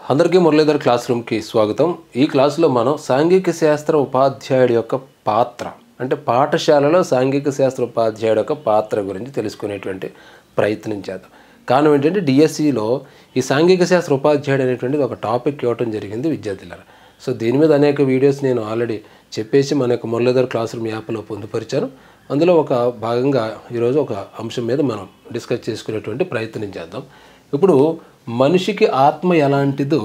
అందరికీ మురళీధర్ క్లాస్ రూమ్కి స్వాగతం ఈ క్లాసులో మనం సాంఘిక శాస్త్ర ఉపాధ్యాయుడి యొక్క పాత్ర అంటే పాఠశాలలో సాంఘిక శాస్త్ర ఉపాధ్యాయుడి యొక్క పాత్ర గురించి తెలుసుకునేటువంటి ప్రయత్నం చేద్దాం కారణం ఏంటంటే డిఎస్సిలో ఈ సాంఘిక శాస్త్ర ఉపాధ్యాయుడు అనేటువంటిది ఒక టాపిక్ ఇవ్వడం జరిగింది విద్యార్థుల సో దీని మీద అనేక వీడియోస్ నేను ఆల్రెడీ చెప్పేసి మన యొక్క మురళీధర్ క్లాస్ రూమ్ యాప్లో పొందుపరిచాను అందులో ఒక భాగంగా ఈరోజు ఒక అంశం మీద మనం డిస్కస్ చేసుకునేటువంటి ప్రయత్నం చేద్దాం ఇప్పుడు మనిషికి ఆత్మ ఎలాంటిదో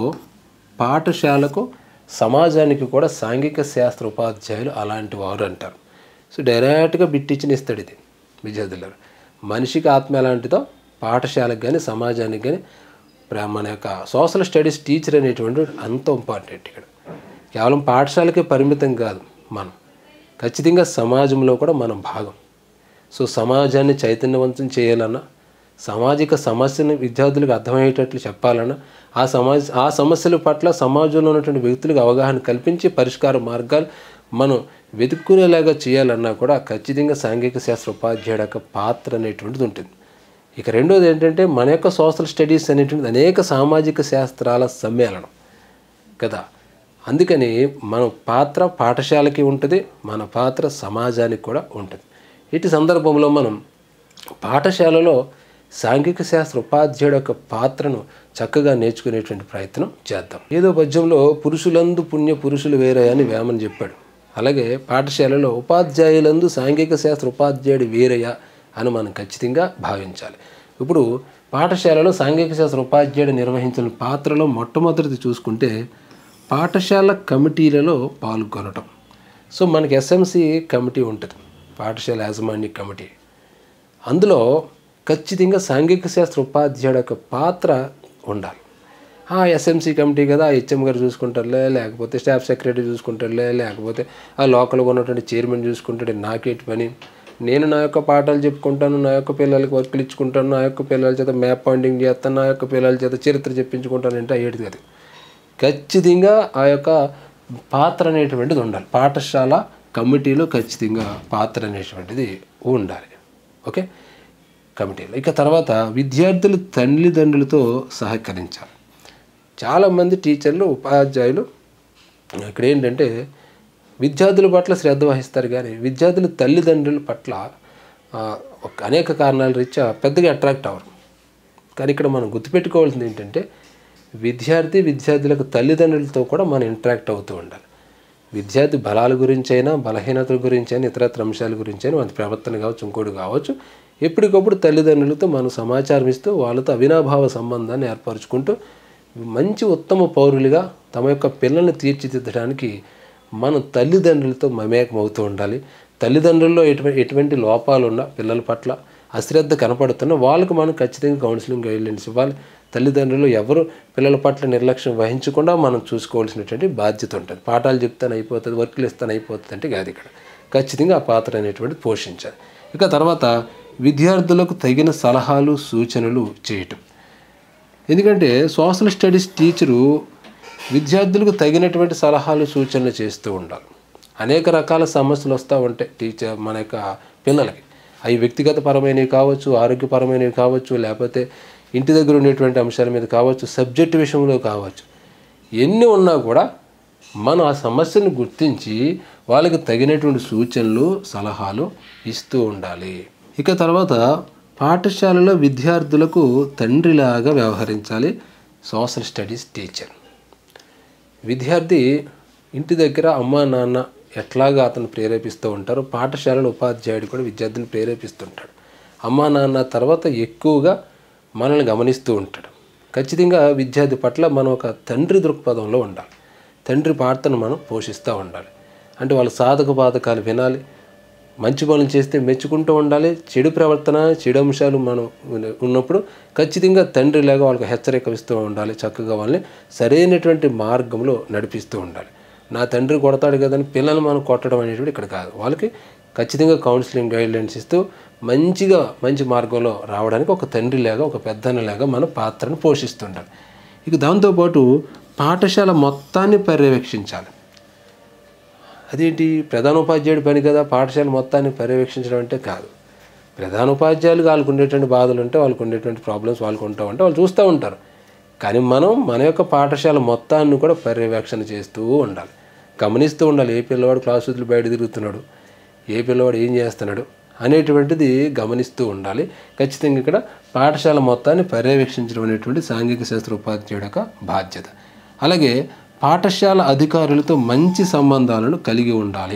పాఠశాలకు సమాజానికి కూడా సాంఘిక శాస్త్ర ఉపాధ్యాయులు అలాంటి వారు అంటారు సో డైరెక్ట్గా బిట్టిచ్చిన ఇస్తాడు ఇది విద్యార్థులారు మనిషికి ఆత్మ ఎలాంటిదో పాఠశాలకు కానీ సమాజానికి కానీ ప్ర- మన యొక్క సోషల్ స్టడీస్ టీచర్ అనేటువంటి అంత ఇంపార్టెంట్ ఇక్కడ కేవలం పాఠశాలకే పరిమితం కాదు మనం ఖచ్చితంగా సమాజంలో కూడా మనం భాగం సో సమాజాన్ని చైతన్యవంతం చేయాలన్నా సామాజిక సమస్యను విద్యార్థులకు అర్థమయ్యేటట్లు చెప్పాలన్నా ఆ సమాజ ఆ సమస్యల పట్ల సమాజంలో ఉన్నటువంటి వ్యక్తులకు అవగాహన కల్పించి పరిష్కార మార్గాలు మనం వెతుక్కునేలాగా చేయాలన్నా కూడా ఖచ్చితంగా సాంఘిక శాస్త్ర ఉపాధ్యాయుడు యొక్క పాత్ర అనేటువంటిది ఉంటుంది ఇక రెండోది ఏంటంటే మన యొక్క సోషల్ స్టడీస్ అనేటువంటిది అనేక సామాజిక శాస్త్రాల సమ్మేళనం కదా అందుకని మన పాత్ర పాఠశాలకి ఉంటుంది మన పాత్ర సమాజానికి కూడా ఉంటుంది ఇటు సందర్భంలో మనం పాఠశాలలో సాంఘిక శాస్త్ర ఉపాధ్యాయుడు యొక్క పాత్రను చక్కగా నేర్చుకునేటువంటి ప్రయత్నం చేద్దాం ఏదో పద్యంలో పురుషులందు పుణ్య పురుషులు వేరే అని వేమని చెప్పాడు అలాగే పాఠశాలలో ఉపాధ్యాయులందు సాంఘిక శాస్త్ర ఉపాధ్యాయుడు వేరయ్య అని మనం ఖచ్చితంగా భావించాలి ఇప్పుడు పాఠశాలలో సాంఘిక శాస్త్ర ఉపాధ్యాయుడు నిర్వహించిన పాత్రలో మొట్టమొదటిది చూసుకుంటే పాఠశాల కమిటీలలో పాల్గొనటం సో మనకి ఎస్ఎంసి కమిటీ ఉంటుంది పాఠశాల యాజమాన్య కమిటీ అందులో ఖచ్చితంగా సాంఘిక శాస్త్ర ఉపాధ్యాయుడు యొక్క పాత్ర ఉండాలి ఆ ఎస్ఎంసీ కమిటీ కదా ఆ హెచ్ఎం గారు చూసుకుంటారులే లేకపోతే స్టాఫ్ సెక్రటరీ చూసుకుంటారులే లేకపోతే ఆ లోకల్గా ఉన్నటువంటి చైర్మన్ చూసుకుంటాడు నాకేటి పని నేను నా యొక్క పాఠాలు చెప్పుకుంటాను నా యొక్క పిల్లలకి వర్కులు ఇచ్చుకుంటాను నా యొక్క పిల్లల చేత మ్యాప్ పాయింటింగ్ చేస్తాను నా యొక్క పిల్లల చేత చరిత్ర చెప్పించుకుంటాను అంటే అయ్యేది కాదు ఖచ్చితంగా ఆ యొక్క పాత్ర అనేటువంటిది ఉండాలి పాఠశాల కమిటీలో ఖచ్చితంగా పాత్ర అనేటువంటిది ఉండాలి ఓకే కమిటీలో ఇక తర్వాత విద్యార్థులు తల్లిదండ్రులతో సహకరించాలి చాలామంది టీచర్లు ఉపాధ్యాయులు ఇక్కడ ఏంటంటే విద్యార్థుల పట్ల శ్రద్ధ వహిస్తారు కానీ విద్యార్థుల తల్లిదండ్రుల పట్ల ఆ, ఒక అనేక కారణాల రీత్యా పెద్దగా అట్రాక్ట్ అవ్వరు కానీ ఇక్కడ మనం గుర్తుపెట్టుకోవాల్సింది ఏంటంటే విద్యార్థి విద్యార్థులకు తల్లిదండ్రులతో కూడా మనం ఇంటరాక్ట్ అవుతూ ఉండాలి విద్యార్థి బలాల గురించి అయినా బలహీనతల గురించి అయినా ఇతరత్ర అంశాల గురించి అయినా మన ప్రవర్తన కావచ్చు ఇంకోటి కావచ్చు ఎప్పటికప్పుడు తల్లిదండ్రులతో మనం సమాచారం ఇస్తూ వాళ్ళతో అవినాభావ సంబంధాన్ని ఏర్పరచుకుంటూ మంచి ఉత్తమ పౌరులుగా తమ యొక్క పిల్లల్ని తీర్చిదిద్దడానికి మనం తల్లిదండ్రులతో మమేకం అవుతూ ఉండాలి తల్లిదండ్రుల్లో ఎటువంటి ఎటువంటి లోపాలు ఉన్న పిల్లల పట్ల అశ్రద్ధ కనపడుతున్నా వాళ్ళకు మనం ఖచ్చితంగా కౌన్సిలింగ్ గైడ్లైన్స్ ఇవ్వాలి తల్లిదండ్రులు ఎవరు పిల్లల పట్ల నిర్లక్ష్యం వహించకుండా మనం చూసుకోవాల్సినటువంటి బాధ్యత ఉంటుంది పాఠాలు చెప్తాను అయిపోతుంది వర్క్లు ఇస్తాను అయిపోతుంది అంటే కాదు ఇక్కడ ఖచ్చితంగా ఆ పాత్ర అనేటువంటిది పోషించాలి ఇక తర్వాత విద్యార్థులకు తగిన సలహాలు సూచనలు చేయటం ఎందుకంటే సోషల్ స్టడీస్ టీచరు విద్యార్థులకు తగినటువంటి సలహాలు సూచనలు చేస్తూ ఉండాలి అనేక రకాల సమస్యలు వస్తూ ఉంటాయి టీచర్ మన యొక్క పిల్లలకి అవి వ్యక్తిగత పరమైనవి కావచ్చు ఆరోగ్యపరమైనవి కావచ్చు లేకపోతే ఇంటి దగ్గర ఉండేటువంటి అంశాల మీద కావచ్చు సబ్జెక్ట్ విషయంలో కావచ్చు ఎన్ని ఉన్నా కూడా మనం ఆ సమస్యను గుర్తించి వాళ్ళకి తగినటువంటి సూచనలు సలహాలు ఇస్తూ ఉండాలి ఇక తర్వాత పాఠశాలలో విద్యార్థులకు తండ్రిలాగా వ్యవహరించాలి సోషల్ స్టడీస్ టీచర్ విద్యార్థి ఇంటి దగ్గర అమ్మా నాన్న ఎట్లాగా అతను ప్రేరేపిస్తూ ఉంటారో పాఠశాలలో ఉపాధ్యాయుడు కూడా విద్యార్థిని ప్రేరేపిస్తుంటాడు అమ్మా నాన్న తర్వాత ఎక్కువగా మనల్ని గమనిస్తూ ఉంటాడు ఖచ్చితంగా విద్యార్థి పట్ల మనం ఒక తండ్రి దృక్పథంలో ఉండాలి తండ్రి పాత్రను మనం పోషిస్తూ ఉండాలి అంటే వాళ్ళ సాధక బాధకాలు వినాలి మంచి పనులు చేస్తే మెచ్చుకుంటూ ఉండాలి చెడు ప్రవర్తన చెడు అంశాలు మనం ఉన్న- ఉన్నప్పుడు ఖచ్చితంగా తండ్రిలాగా వాళ్ళకి హెచ్చరిక ఇస్తూ ఉండాలి చక్కగా వాళ్ళని సరైనటువంటి మార్గంలో నడిపిస్తూ ఉండాలి నా తండ్రి కొడతాడు కదని పిల్లలు మనం కొట్టడం అనేటువంటి ఇక్కడ కాదు వాళ్ళకి ఖచ్చితంగా కౌన్సిలింగ్ గైడ్లైన్స్ ఇస్తూ మంచిగా మంచి మార్గంలో రావడానికి ఒక తండ్రిలాగా ఒక పెద్దన్నలాగా మన పాత్రను పోషిస్తుండాలి ఇక దాంతోపాటు పాఠశాల మొత్తాన్ని పర్యవేక్షించాలి అదేంటి ప్రధానోపాధ్యాయుడి పని కదా పాఠశాల మొత్తాన్ని పర్యవేక్షించడం అంటే కాదు ప్రధానోపాధ్యాయులు వాళ్ళకు ఉండేటువంటి బాధలు ఉంటే వాళ్ళకు ఉండేటువంటి ప్రాబ్లమ్స్ వాళ్ళకు ఉంటా ఉంటే వాళ్ళు చూస్తూ ఉంటారు కానీ మనం మన యొక్క పాఠశాల మొత్తాన్ని కూడా పర్యవేక్షణ చేస్తూ ఉండాలి గమనిస్తూ ఉండాలి ఏ పిల్లవాడు క్లాస్ వదిలి బయట తిరుగుతున్నాడు ఏ పిల్లవాడు ఏం చేస్తున్నాడు అనేటువంటిది గమనిస్తూ ఉండాలి ఖచ్చితంగా ఇక్కడ పాఠశాల మొత్తాన్ని పర్యవేక్షించడం అనేటువంటి సాంఘిక శాస్త్ర ఉపాధ్యాయుడు యొక్క బాధ్యత అలాగే పాఠశాల అధికారులతో మంచి సంబంధాలను కలిగి ఉండాలి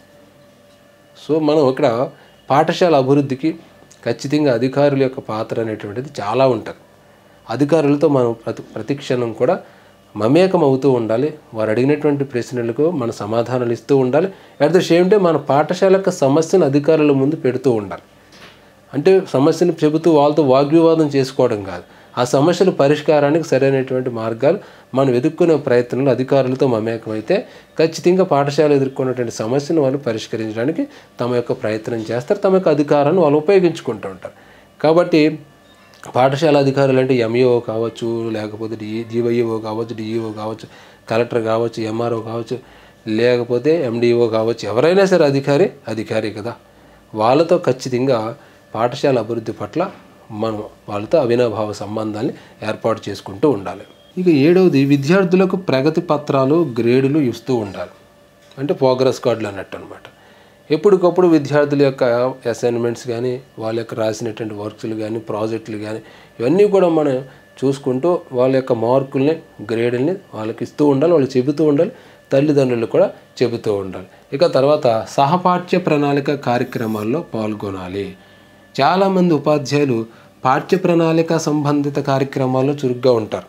సో మనం ఇక్కడ పాఠశాల అభివృద్ధికి ఖచ్చితంగా అధికారుల యొక్క పాత్ర అనేటువంటిది చాలా ఉంటుంది అధికారులతో మనం ప్రతి ప్రతిక్షణం కూడా మమేకం అవుతూ ఉండాలి వారు అడిగినటువంటి ప్రశ్నలకు మన సమాధానాలు ఇస్తూ ఉండాలి అట్ ద సేమ్ టైం మన పాఠశాల యొక్క సమస్యను అధికారుల ముందు పెడుతూ ఉండాలి అంటే సమస్యను చెబుతూ వాళ్ళతో వాగ్వివాదం చేసుకోవడం కాదు ఆ సమస్యల పరిష్కారానికి సరైనటువంటి మార్గాలు మనం వెతుక్కునే ప్రయత్నంలో అధికారులతో మమేకమైతే ఖచ్చితంగా పాఠశాల ఎదుర్కొన్నటువంటి సమస్యను వాళ్ళు పరిష్కరించడానికి తమ యొక్క ప్రయత్నం చేస్తారు తమ యొక్క అధికారాన్ని వాళ్ళు ఉపయోగించుకుంటూ ఉంటారు కాబట్టి పాఠశాల అధికారులు అంటే ఎంఈఓ కావచ్చు లేకపోతే డి జీవైఓ కావచ్చు డిఈఓ కావచ్చు కలెక్టర్ కావచ్చు ఎంఆర్ఓ కావచ్చు లేకపోతే ఎండిఓ కావచ్చు ఎవరైనా సరే అధికారి అధికారి కదా వాళ్ళతో ఖచ్చితంగా పాఠశాల అభివృద్ధి పట్ల మనం వాళ్ళతో అవినాభావ సంబంధాన్ని ఏర్పాటు చేసుకుంటూ ఉండాలి ఇక ఏడవది విద్యార్థులకు ప్రగతి పత్రాలు గ్రేడులు ఇస్తూ ఉండాలి అంటే ప్రోగ్రెస్ కార్డులు అన్నట్టు అనమాట ఎప్పటికప్పుడు విద్యార్థుల యొక్క అసైన్మెంట్స్ కానీ వాళ్ళ యొక్క రాసినటువంటి వర్క్స్లు కానీ ప్రాజెక్టులు కానీ ఇవన్నీ కూడా మనం చూసుకుంటూ వాళ్ళ యొక్క మార్కుల్ని గ్రేడుల్ని వాళ్ళకి ఇస్తూ ఉండాలి వాళ్ళు చెబుతూ ఉండాలి తల్లిదండ్రులు కూడా చెబుతూ ఉండాలి ఇక తర్వాత సహపాఠ్య ప్రణాళిక కార్యక్రమాల్లో పాల్గొనాలి చాలామంది ఉపాధ్యాయులు పాఠ్య ప్రణాళిక సంబంధిత కార్యక్రమాల్లో చురుగ్గా ఉంటారు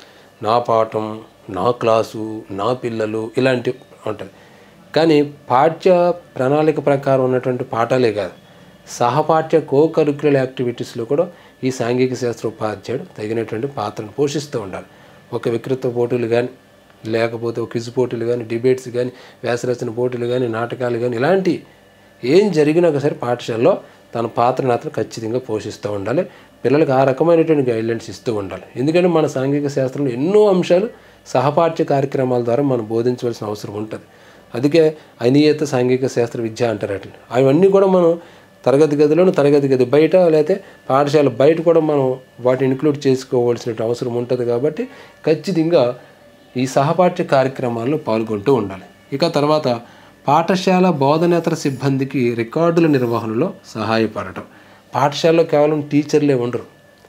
నా పాఠం నా క్లాసు నా పిల్లలు ఇలాంటివి ఉంటాయి కానీ పాఠ్య ప్రణాళిక ప్రకారం ఉన్నటువంటి పాఠాలే కాదు సహపాఠ్య కో కరిక్యులర్ యాక్టివిటీస్లో కూడా ఈ సాంఘిక శాస్త్ర ఉపాధ్యాయుడు తగినటువంటి పాత్రను పోషిస్తూ ఉండాలి ఒక వికృత పోటీలు కానీ లేకపోతే ఒక క్విజ్ పోటీలు కానీ డిబేట్స్ కానీ వ్యాసరచన పోటీలు కానీ నాటకాలు కానీ ఇలాంటి ఏం జరిగినా ఒకసారి పాఠశాలలో తన పాత్రను అతను ఖచ్చితంగా పోషిస్తూ ఉండాలి పిల్లలకు ఆ రకమైనటువంటి గైడ్లైన్స్ ఇస్తూ ఉండాలి ఎందుకంటే మన సాంఘిక శాస్త్రంలో ఎన్నో అంశాలు సహపాఠ్య కార్యక్రమాల ద్వారా మనం బోధించవలసిన అవసరం ఉంటుంది అందుకే అనియత సాంఘిక శాస్త్ర విద్య అంటారు అట్లా అవన్నీ కూడా మనం తరగతి గదిలోను తరగతి గది బయట లేకపోతే పాఠశాల బయట కూడా మనం వాటిని ఇంక్లూడ్ చేసుకోవాల్సిన అవసరం ఉంటుంది కాబట్టి ఖచ్చితంగా ఈ సహపాఠ్య కార్యక్రమాల్లో పాల్గొంటూ ఉండాలి ఇక తర్వాత పాఠశాల బోధనేతర సిబ్బందికి రికార్డుల నిర్వహణలో సహాయపడటం పాఠశాలలో కేవలం టీచర్లే ఉండరు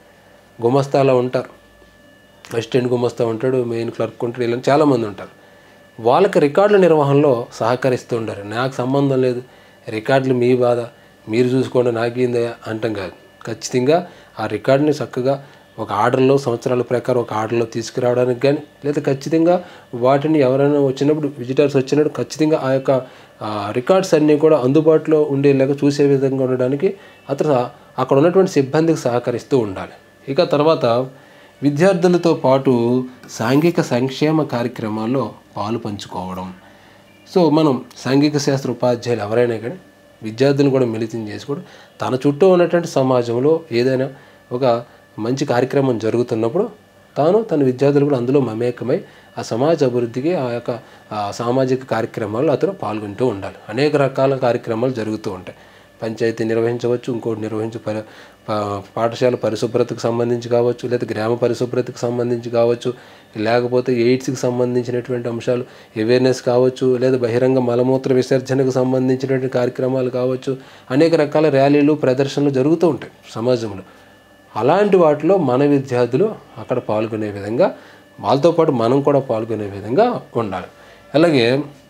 గుమస్తాలో ఉంటారు అసిస్టెంట్ గుమస్తా ఉంటాడు మెయిన్ క్లర్క్ ఉంటాడు ఇలా చాలామంది ఉంటారు వాళ్ళకి రికార్డుల నిర్వహణలో సహకరిస్తూ ఉంటారు నాకు సంబంధం లేదు రికార్డులు మీ బాధ మీరు చూసుకోండి నాకేందా అంటాం కాదు ఖచ్చితంగా ఆ రికార్డుని చక్కగా ఒక ఆర్డర్లో సంవత్సరాల ప్రకారం ఒక ఆర్డర్లో తీసుకురావడానికి కానీ లేదా ఖచ్చితంగా వాటిని ఎవరైనా వచ్చినప్పుడు విజిటర్స్ వచ్చినప్పుడు ఖచ్చితంగా ఆ యొక్క రికార్డ్స్ అన్నీ కూడా అందుబాటులో ఉండేలాగా చూసే విధంగా ఉండడానికి అతను అక్కడ ఉన్నటువంటి సిబ్బందికి సహకరిస్తూ ఉండాలి ఇక తర్వాత విద్యార్థులతో పాటు సాంఘిక సంక్షేమ కార్యక్రమాల్లో పాలు పంచుకోవడం సో మనం సాంఘిక శాస్త్ర ఉపాధ్యాయులు ఎవరైనా కానీ విద్యార్థులను కూడా మిళితం చేసుకోవడం తన చుట్టూ ఉన్నటువంటి సమాజంలో ఏదైనా ఒక మంచి కార్యక్రమం జరుగుతున్నప్పుడు తాను తన విద్యార్థులు కూడా అందులో మమేకమై ఆ సమాజ అభివృద్ధికి ఆ యొక్క ఆ సామాజిక కార్యక్రమాల్లో అతను పాల్గొంటూ ఉండాలి అనేక రకాల కార్యక్రమాలు జరుగుతూ ఉంటాయి పంచాయతీ నిర్వహించవచ్చు ఇంకోటి నిర్వహించే పరి పా- పాఠశాల పరిశుభ్రతకు సంబంధించి కావచ్చు లేదా గ్రామ పరిశుభ్రతకు సంబంధించి కావచ్చు లేకపోతే ఎయిడ్స్కి సంబంధించినటువంటి అంశాలు అవేర్నెస్ కావచ్చు లేదా బహిరంగ మలమూత్ర విసర్జనకు సంబంధించినటువంటి కార్యక్రమాలు కావచ్చు అనేక రకాల ర్యాలీలు ప్రదర్శనలు జరుగుతూ ఉంటాయి సమాజంలో అలాంటి వాటిలో మన విద్యార్థులు అక్కడ పాల్గొనే విధంగా వాళ్ళతో పాటు మనం కూడా పాల్గొనే విధంగా ఉండాలి అలాగే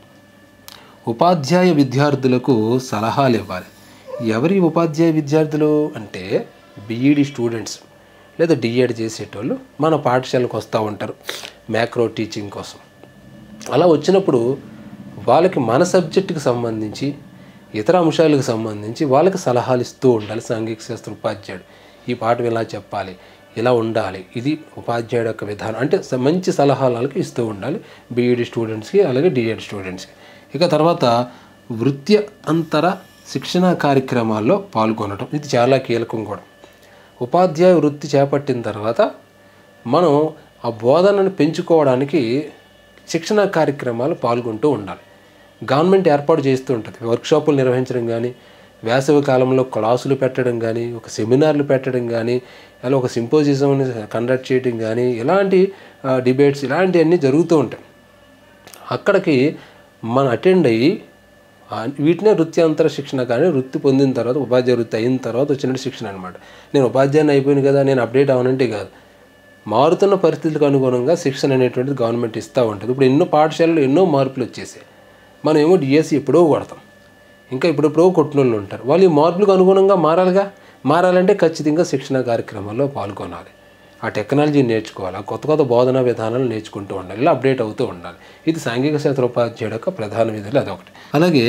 ఉపాధ్యాయ విద్యార్థులకు సలహాలు ఇవ్వాలి ఎవరి ఉపాధ్యాయ విద్యార్థులు అంటే బీఈడి స్టూడెంట్స్ లేదా డిఎడ్ చేసేటోళ్ళు మన పాఠశాలకు వస్తూ ఉంటారు మ్యాక్రో టీచింగ్ కోసం అలా వచ్చినప్పుడు వాళ్ళకి మన సబ్జెక్టుకి సంబంధించి ఇతర అంశాలకు సంబంధించి వాళ్ళకి సలహాలు ఇస్తూ ఉండాలి సాంఘిక శాస్త్ర ఉపాధ్యాయుడు ఈ పాఠం ఇలా చెప్పాలి ఇలా ఉండాలి ఇది ఉపాధ్యాయుడు యొక్క విధానం అంటే స- మంచి సలహాలు వాళ్ళకి ఇస్తూ ఉండాలి బీఈడి స్టూడెంట్స్కి అలాగే డిఎడ్ స్టూడెంట్స్కి ఇక తర్వాత వృత్తి అంతర శిక్షణ కార్యక్రమాల్లో పాల్గొనడం ఇది చాలా కీలకం కూడా ఉపాధ్యాయ వృత్తి చేపట్టిన తర్వాత మనం ఆ బోధనను పెంచుకోవడానికి శిక్షణ కార్యక్రమాలు పాల్గొంటూ ఉండాలి గవర్నమెంట్ ఏర్పాటు చేస్తూ ఉంటుంది వర్క్షాపులు నిర్వహించడం కానీ వేసవి కాలంలో క్లాసులు పెట్టడం కానీ ఒక సెమినార్లు పెట్టడం కానీ అలా ఒక సింపోజిజంని కండక్ట్ చేయడం కానీ ఇలాంటి డిబేట్స్ ఇలాంటివన్నీ జరుగుతూ ఉంటాయి అక్కడికి మనం అటెండ్ అయ్యి ఆ వీటినే వృత్యాంతర శిక్షణ కానీ వృత్తి పొందిన తర్వాత ఉపాధ్యాయ వృత్తి అయిన తర్వాత వచ్చిన శిక్షణ అనమాట నేను ఉపాధ్యాయుని అయిపోయింది కదా నేను అప్డేట్ అవనంటే కాదు మారుతున్న పరిస్థితులకు అనుగుణంగా శిక్షణ అనేటువంటిది గవర్నమెంట్ ఇస్తూ ఉంటుంది ఇప్పుడు ఎన్నో పాఠశాలలు ఎన్నో మార్పులు వచ్చేసాయి మనం ఏమో డిఎస్సి ఎప్పుడో కొడతాం ఇంకా ఇప్పుడెప్పుడో కొట్టిన వాళ్ళు ఉంటారు వాళ్ళు ఈ మార్పులకు అనుగుణంగా మారాలిగా మారాలంటే ఖచ్చితంగా శిక్షణ కార్యక్రమాల్లో పాల్గొనాలి ఆ టెక్నాలజీ నేర్చుకోవాలి ఆ కొత్త కొత్త బోధనా విధానాలు నేర్చుకుంటూ ఉండాలి ఇలా అప్డేట్ అవుతూ ఉండాలి ఇది సాంఘిక శాస్త్ర ఉపాధ్యాయుడు యొక్క ప్రధాన విధులు అదొకటి అలాగే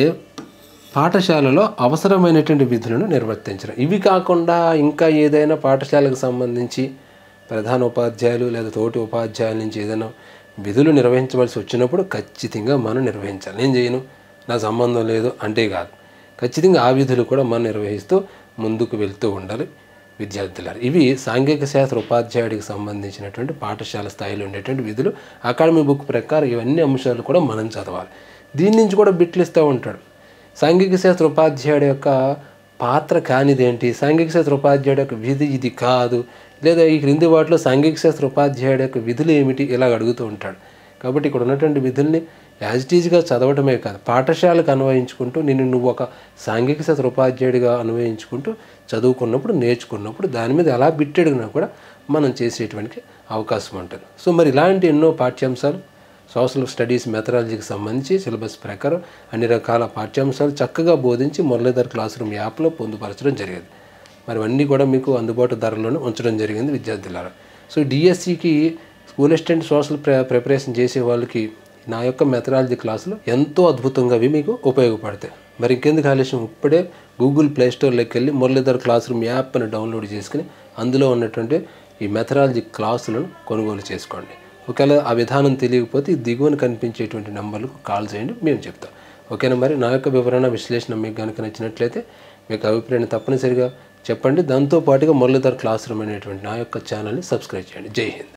పాఠశాలలో అవసరమైనటువంటి విధులను నిర్వర్తించడం ఇవి కాకుండా ఇంకా ఏదైనా పాఠశాలకు సంబంధించి ప్రధాన ఉపాధ్యాయులు లేదా తోటి ఉపాధ్యాయుల నుంచి ఏదైనా విధులు నిర్వహించవలసి వచ్చినప్పుడు ఖచ్చితంగా మనం నిర్వహించాలి నేను చేయను నా సంబంధం లేదు అంటే కాదు ఖచ్చితంగా ఆ విధులు కూడా మనం నిర్వహిస్తూ ముందుకు వెళ్తూ ఉండాలి విద్యార్థులారు ఇవి సాంఘిక శాస్త్ర ఉపాధ్యాయుడికి సంబంధించినటువంటి పాఠశాల స్థాయిలో ఉండేటువంటి విధులు అకాడమీ బుక్ ప్రకారం ఇవన్నీ అంశాలు కూడా మనం చదవాలి దీని నుంచి కూడా బిట్లు ఇస్తూ ఉంటాడు సాంఘిక శాస్త్ర ఉపాధ్యాయుడి యొక్క పాత్ర కానిదేంటి సాంఘిక శాస్త్ర ఉపాధ్యాయుడి యొక్క విధి ఇది కాదు లేదా ఈ క్రింది వాటిలో సాంఘిక శాస్త్ర ఉపాధ్యాయుడి యొక్క విధులు ఏమిటి ఇలా అడుగుతూ ఉంటాడు కాబట్టి ఇక్కడ ఉన్నటువంటి విధుల్ని యాజ్ ఇట్ ఈజ్గా చదవటమే కాదు పాఠశాలకు అన్వయించుకుంటూ నేను నువ్వు ఒక సాంఘిక శాస్త్ర ఉపాధ్యాయుడిగా అన్వయించుకుంటూ చదువుకున్నప్పుడు నేర్చుకున్నప్పుడు దాని మీద ఎలా బిట్టెడిగినా కూడా మనం చేసేటువంటి అవకాశం ఉంటుంది సో మరి ఇలాంటి ఎన్నో పాఠ్యాంశాలు సోషల్ స్టడీస్ మెథడాలజీకి సంబంధించి సిలబస్ ప్రకారం అన్ని రకాల పాఠ్యాంశాలు చక్కగా బోధించి మురళీధర్ క్లాస్ రూమ్ యాప్లో పొందుపరచడం జరిగేది మరి అన్నీ కూడా మీకు అందుబాటు ధరలోనే ఉంచడం జరిగింది విద్యార్థులారా సో డిఎస్సికి స్కూల్ అసిస్టెంట్ సోషల్ ప్ర ప్రిపరేషన్ చేసే వాళ్ళకి నా యొక్క మెథడాలజీ క్లాసులు ఎంతో అద్భుతంగా అవి మీకు ఉపయోగపడతాయి మరి ఇంకెందుకు ఆలస్యం ఇప్పుడే గూగుల్ ప్లే స్టోర్లోకి వెళ్ళి మురళీధర్ క్లాస్ రూమ్ యాప్ అని డౌన్లోడ్ చేసుకుని అందులో ఉన్నటువంటి ఈ మెథడాలజీ క్లాసులను కొనుగోలు చేసుకోండి ఒకవేళ ఆ విధానం తెలియకపోతే ఈ దిగువన కనిపించేటువంటి నెంబర్లకు కాల్ చేయండి మేము చెప్తాం ఓకేనా మరి నా యొక్క వివరణ విశ్లేషణ మీకు కనుక నచ్చినట్లయితే మీకు అభిప్రాయాన్ని తప్పనిసరిగా చెప్పండి దాంతో పాటుగా మురళీధర్ క్లాస్ రూమ్ అనేటువంటి నా యొక్క ఛానల్ని సబ్స్క్రైబ్ చేయండి జై హింద్